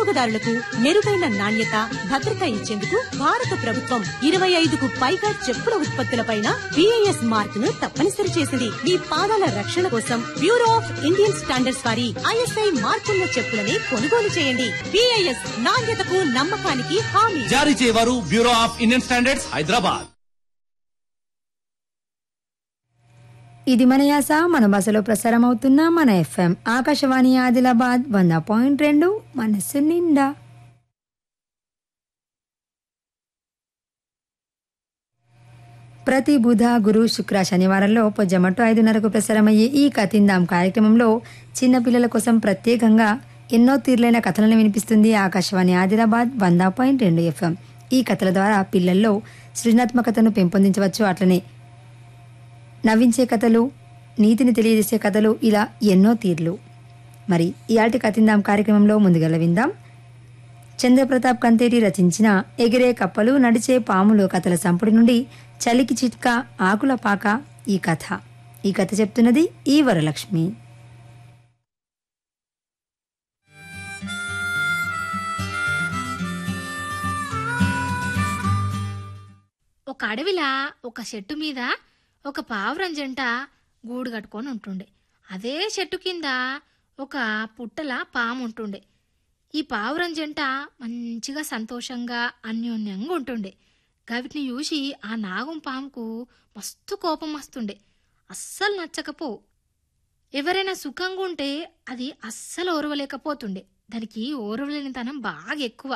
వినియోగదారులకు మెరుగైన నాణ్యత భద్రత ఇచ్చేందుకు భారత ప్రభుత్వం ఇరవై ఐదుకు పైగా చెప్పుల ఉత్పత్తులపైన బిఐఎస్ మార్క్ ను తప్పనిసరి చేసింది మీ పాదాల రక్షణ కోసం బ్యూరో ఆఫ్ ఇండియన్ స్టాండర్డ్స్ వారి ఐఎస్ఐ మార్కున్న చెప్పులని కొనుగోలు చేయండి బిఐఎస్ నాణ్యతకు నమ్మకానికి హామీ జారీ చేయవారు bureau of Indian standards Hyderabad ఇది మన యాస మన బసలో ప్రసారం అవుతున్న మన ఎఫ్ఎం ఆకాశవాణి ఆదిలాబాద్ వంద పాయింట్ రెండు మనస్సు నిండా ప్రతి బుధ గురు శుక్ర శనివారంలో పొజ్జమట్టు ఐదున్నరకు ప్రసారమయ్యే ఈ కథిందాం కార్యక్రమంలో చిన్నపిల్లల కోసం ప్రత్యేకంగా ఎన్నో తీర్లైన కథలను వినిపిస్తుంది ఆకాశవాణి ఆదిలాబాద్ వంద పాయింట్ రెండు ఎఫ్ఎం ఈ కథల ద్వారా పిల్లల్లో సృజనాత్మకతను పెంపొందించవచ్చు అట్లనే నవ్వించే కథలు నీతిని తెలియజేసే కథలు ఇలా ఎన్నో తీర్లు మరి ఇయాటి కథిందాం కార్యక్రమంలో ముందుగల విందాం చంద్రప్రతాప్ కంతేటి రచించిన ఎగిరే కప్పలు నడిచే పాములు కథల సంపుటి నుండి చలికి చిట్క ఆకుల పాక ఈ కథ ఈ కథ చెప్తున్నది ఈ వరలక్ష్మి ఒక అడవిలా ఒక చెట్టు మీద ఒక పావురం జంట గూడు కట్టుకొని ఉంటుండే అదే చెట్టు కింద ఒక పుట్టల పాము ఉంటుండే ఈ పావురం జంట మంచిగా సంతోషంగా అన్యోన్యంగా ఉంటుండే గవిటిని చూసి ఆ నాగం పాముకు మస్తు కోపం వస్తుండే అస్సలు నచ్చకపో ఎవరైనా సుఖంగా ఉంటే అది అస్సలు ఓర్వలేకపోతుండే దానికి ఓర్వలేనితనం బాగా ఎక్కువ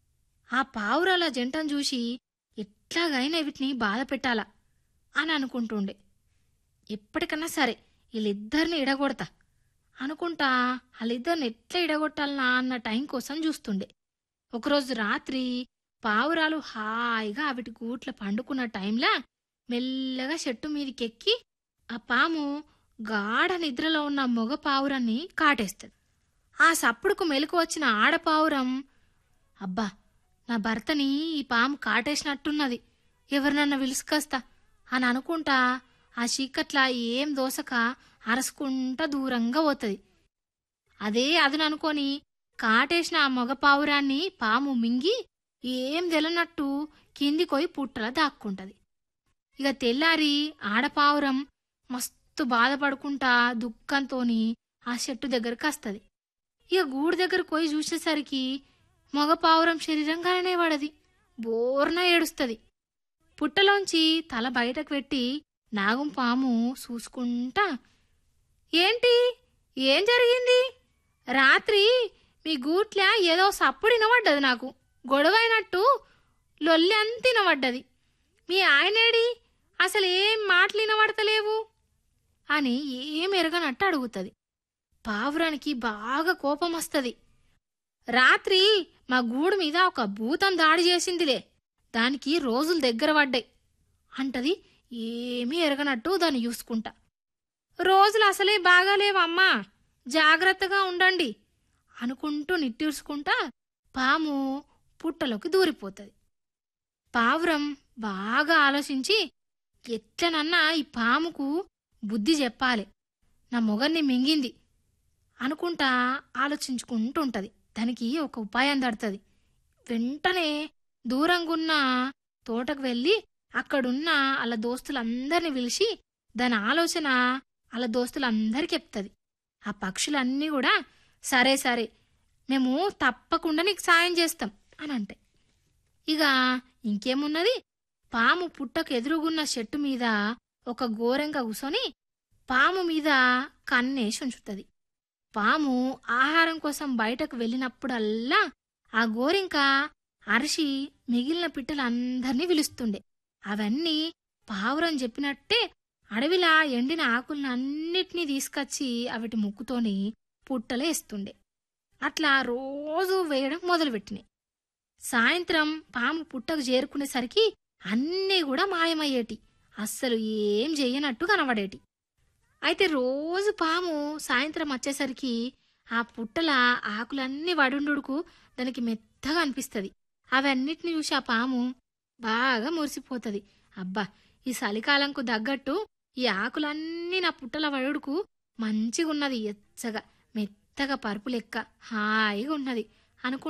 ఆ పావురాల జంటను చూసి ఎట్లాగైనా వీటిని బాధ పెట్టాలా అని అనుకుంటుండే ఎప్పటికన్నా సరే వీళ్ళిద్దరిని ఇడగొడతా అనుకుంటా వాళ్ళిద్దరిని ఎట్లా ఇడగొట్టాలనా అన్న టైం కోసం చూస్తుండే ఒకరోజు రాత్రి పావురాలు హాయిగా అవిటి గూట్ల పండుకున్న టైంలా మెల్లగా చెట్టు మీదకెక్కి ఆ పాము గాఢ నిద్రలో ఉన్న మగ పావురాన్ని కాటేస్తుంది ఆ సప్పుడుకు మెలకు వచ్చిన ఆడపావురం అబ్బా నా భర్తని ఈ పాము కాటేసినట్టున్నది ఎవరినన్నా విలుసుకొస్తా అని అనుకుంటా ఆ చీకట్లా ఏం దోసక అరసుకుంటా దూరంగా పోతుంది అదే అదును అనుకొని కాటేసిన ఆ మగ పావురాన్ని పాము మింగి ఏం తెలనట్టు కిందికోయి పుట్టల దాక్కుంటది ఇక తెల్లారి ఆడపావురం మస్తు బాధపడుకుంటా దుఃఖంతోని ఆ చెట్టు దగ్గరకు వస్తుంది ఇక గూడు దగ్గరకు పోయి చూసేసరికి మగ పావురం శరీరంగానే పడది బోర్న ఏడుస్తుంది పుట్టలోంచి తల బయటకు పెట్టి నాగం పాము చూసుకుంటా ఏంటి ఏం జరిగింది రాత్రి మీ గూట్ల ఏదో సప్పుడు వినబడ్డది నాకు గొడవైనట్టు లొల్లి అంత వినబడ్డది మీ ఆయనేడి అసలు ఏం మాటలు వినబడతలేవు అని ఏం ఎరగనట్టు అడుగుతుంది పావురానికి బాగా కోపం వస్తుంది రాత్రి మా గూడు మీద ఒక భూతం దాడి చేసిందిలే దానికి రోజులు దగ్గర పడ్డాయి అంటది ఏమీ ఎరగనట్టు దాన్ని చూసుకుంటా రోజులు అసలే బాగాలేవమ్మా జాగ్రత్తగా ఉండండి అనుకుంటూ నిట్టూర్చుకుంటా పాము పుట్టలోకి దూరిపోతుంది పావురం బాగా ఆలోచించి ఎట్లనన్నా ఈ పాముకు బుద్ధి చెప్పాలి నా మొగన్ని మింగింది అనుకుంటా ఆలోచించుకుంటూ ఉంటది దానికి ఒక ఉపాయం దడుతుంది వెంటనే దూరంగున్న తోటకు వెళ్ళి అక్కడున్న వాళ్ళ దోస్తులందరిని పిలిచి దాని ఆలోచన వాళ్ళ దోస్తులందరికీ చెప్తుంది ఆ పక్షులన్నీ కూడా సరే సరే మేము తప్పకుండా నీకు సాయం చేస్తాం అని అంటే ఇక ఇంకేమున్నది పాము పుట్టకు ఎదురుగున్న చెట్టు మీద ఒక గోరెంక కూసొని పాము మీద కన్నేసి ఉంచుతుంది పాము ఆహారం కోసం బయటకు వెళ్ళినప్పుడల్లా ఆ గోరింక అరిసి మిగిలిన పిట్టలందర్నీ పిలుస్తుండే అవన్నీ పావురం చెప్పినట్టే అడవిలా ఎండిన ఆకులన్నిటినీ తీసుకొచ్చి అవిటి ముక్కుతోని పుట్టలే ఇస్తుండే అట్లా రోజు వేయడం మొదలుపెట్టినాయి సాయంత్రం పాము పుట్టకు చేరుకునేసరికి అన్నీ కూడా మాయమయ్యేటి అస్సలు ఏం చెయ్యనట్టు కనబడేటి అయితే రోజు పాము సాయంత్రం వచ్చేసరికి ఆ పుట్టల ఆకులన్నీ వడుండుకు దానికి మెత్తగా అనిపిస్తుంది అవన్నిటిని చూసి ఆ పాము బాగా మురిసిపోతుంది అబ్బా ఈ చలికాలంకు తగ్గట్టు ఈ ఆకులన్నీ నా పుట్టల వడుడుకు మంచిగున్నది ఎచ్చగా మెత్తగా పరుపు లెక్క హాయిగా ఉన్నది అనుకు